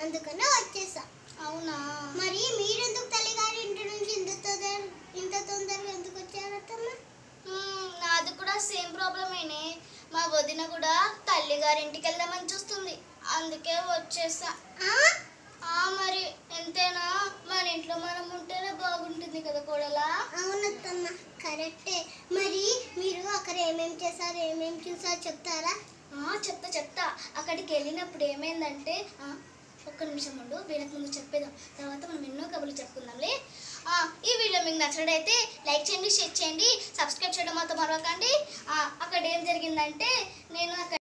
అందుకనే వచ్చేసా అవునా మరి మీరెందుకు తల్లిగారి ఇంటి నుంచి ఇంత తొందర ఇంత తొందరగా ఎందుకు వచ్చారత్తమ్మ మ్మ్, నాది కూడా సేమ్ ప్రాబ్లమేనే మా వదిన కూడా తల్లిగారింటికి వెళ్దామని చూస్తుంది అందుకే వచ్చేసా ఆ? ఆ మరి ఎంతైనా మన ఇంట్లో మనం ఉంటేనే బాగుంటుంది కదా కోడలా అవునత్తమ్మ కరెక్టే మరి మీరు అక్కడ ఏమేం చేశారు ఏమేం చూసారు చెప్తారా ఆ, చెప్తా చెప్తా అక్కడికి వెళ్ళినప్పుడు ఏమైందంటే ఆ, ఒక్క నిమిషం ఉండు వీళ్ళకి ముందు చెప్పేదాం తర్వాత మనం ఎన్నో కబుర్లు చెప్పుకుందాంలే ఆ, ఈ వీడియో మీకు నచ్చినట్టయితే లైక్ చేయండి షేర్ చేయండి సబ్స్క్రైబ్ చేయడం మాత్రం మరవకండి ఆ, అక్కడ ఏం జరిగిందంటే నేను అక్కడ